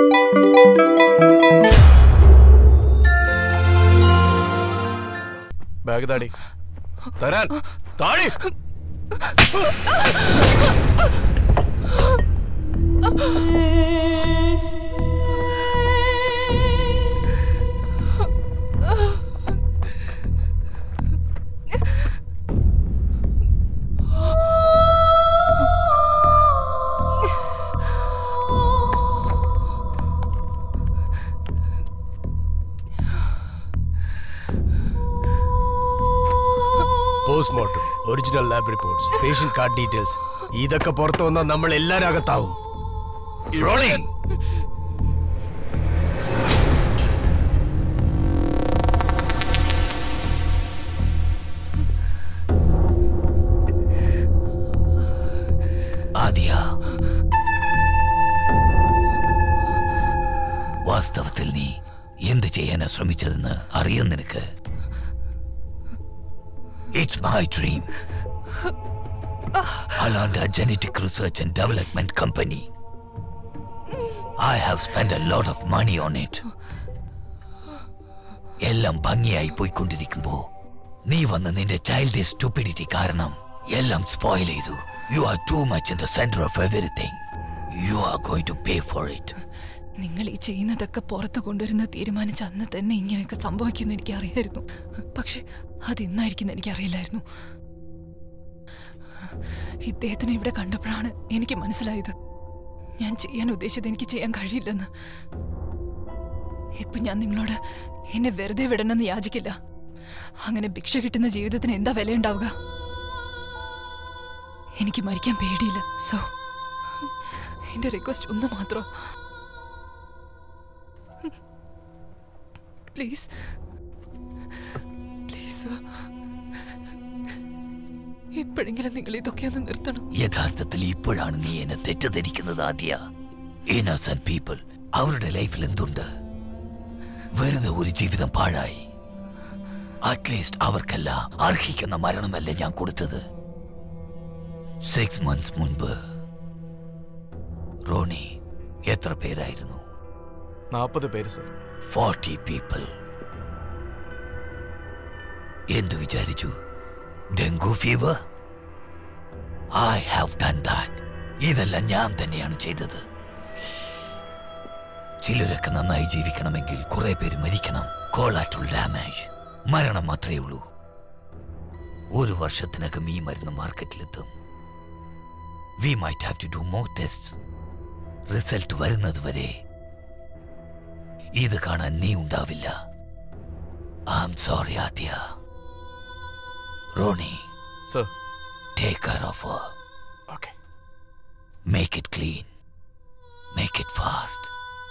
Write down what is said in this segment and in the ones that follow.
Bag താടി തരാൻ താടി postmortem original lab reports patient card details ഇതൊക്കെ പുറത്തു വന്നാൽ നമ്മൾ എല്ലാവരും അകത്താവും Rolling. ആദ്യ വാസ്തവത്തിൽ നീ എന്ത് ചെയ്യാനാ ശ്രമിച്ചതെന്ന് അറിയാം നിനക്ക് ഇറ്റ്സ് മൈ ഡ്രീം അലാണ്ട genetic research and development company I have spend a lot of money on it എല്ലാം ഭംഗിയായി പോയിക്കൊണ്ടിരിക്കുമ്പോ നീ വന്ന് നിന്റെ ചൈൽഡ് സ്റ്റുപ്പിഡിറ്റി കാരണം എല്ലാം സ്പോയിൽ ചെയ്തു you are too much in the centre of everything you are going to pay for it നിങ്ങൾ ഈ ചെയ്യുന്നതൊക്കെ പുറത്ത് കൊണ്ടുവരുന്ന തീരുമാനിച്ച അന്ന് തന്നെ ഇങ്ങനെയൊക്കെ സംഭവിക്കുമെന്ന് എനിക്ക് അറിയായിരുന്നു പക്ഷെ അത് ഇന്നായിരിക്കും എനിക്ക് അറിയില്ലായിരുന്നു ഇദ്ദേഹത്തിനെ ഇവിടെ കണ്ടപ്പോഴാണ് എനിക്ക് മനസ്സിലായത് ഞാൻ ചെയ്യാൻ ഉദ്ദേശിച്ചത് എനിക്ക് ചെയ്യാൻ കഴിയില്ലെന്ന് ഇപ്പൊ ഞാൻ നിങ്ങളോട് എന്നെ വെറുതെ വിടണമെന്ന് യാചിക്കില്ല അങ്ങനെ ഭിക്ഷ കിട്ടുന്ന ജീവിതത്തിന് എന്താ വിലയുണ്ടാവുക എനിക്ക് മരിക്കാൻ പേടിയില്ല സോ എന്റെ റിക്വസ്റ്റ് ഒന്ന് മാത്രം പ്ലീസ് പ്ലീസ് എപ്പോഴെങ്കിലും നിങ്ങൾ ഇതൊക്കെ ഒന്ന് നിർത്തണം യഥാർത്ഥത്തിൽ ഇപ്പോഴാണ് നീ എന്നെ തെറ്റിദ്ധരിക്കുന്നത് ആദ്യ ഇന്നസെന്റ് പീപ്പിൾ അവരുടെ ലൈഫിൽ എന്തുണ്ട് വെറുതെ ഒരു ജീവിതം പാഴായി അറ്റ്ലീസ്റ്റ് അവർക്കല്ല അർഹിക്കുന്ന മരണമല്ല ഞാൻ കൊടുത്തത് സിക്സ് മന്ത്സ് മുൻപ് റോണി എത്ര പേരായിരുന്നു നാൽപ്പത് പേര് സർ ഫോർട്ടി പീപ്പിൾ എന്തു വിചാരിച്ചു dengue fever I have done that ഇതെല്ലാം ഞാൻ തന്നെയാണ് ചെയ്തത് ചിലരൊക്കെ നന്നായി ജീവിക്കണമെങ്കിൽ കുറെ പേര് മരിക്കണം കോളാറ്റുൾ ഡാമേജ് മരണം മാത്രമേ ഉള്ളൂ ഒരു വർഷത്തിനകം ഈ മരുന്ന് മാർക്കറ്റിലെത്തും we might have to do more test result വരുന്നത് വരെ ഇത് കാണാൻ നീ ഉണ്ടാവില്ല ഐ ആം സോറി ആദ്യ Roni sir take care of her. Okay Make it clean. Make it fast.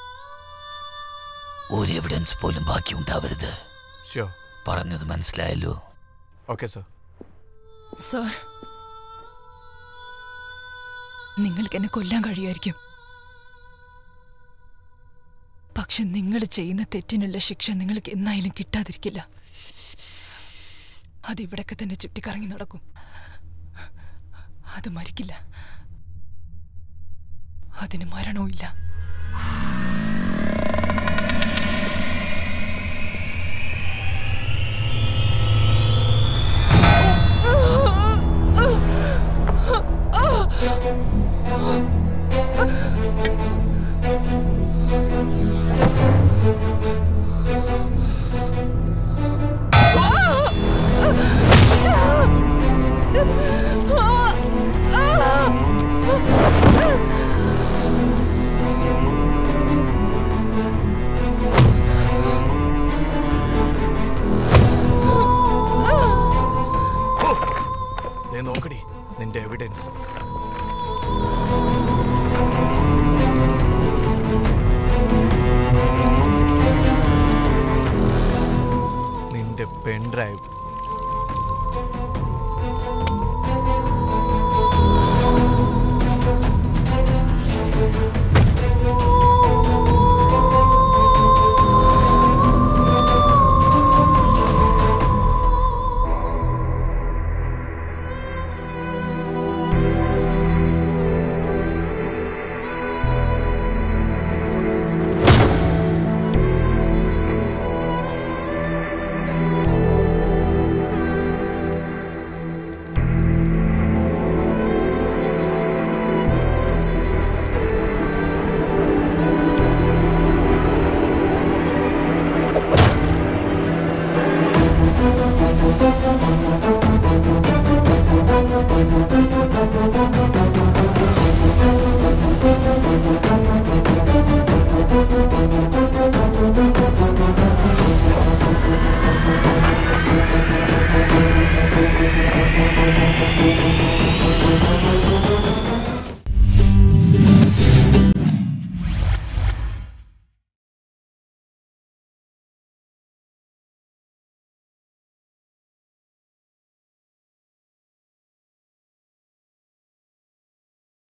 ഒരു എവിഡൻസ് പോലും ബാക്കി ഉണ്ടാവരുത് ഷ്യോ പറഞ്ഞത് മനസ്സിലായല്ലോ ഓക്കെ സർ സർ നിങ്ങൾക്ക് എന്നെ കൊല്ലാൻ കഴിയുമായിരിക്കും പക്ഷെ നിങ്ങൾ ചെയ്യുന്ന തെറ്റിനുള്ള ശിക്ഷ നിങ്ങൾക്ക് എന്നായാലും കിട്ടാതിരിക്കില്ല അത് ഇവിടൊക്കെ തന്നെ ചുറ്റിക്കറങ്ങി നടക്കും അത് മരിക്കില്ല അതിന് മരണവും ഇല്ല നീ നോക്കടി നിന്റെ എവിഡൻസ് നിന്റെ പെൻഡ്രൈവ്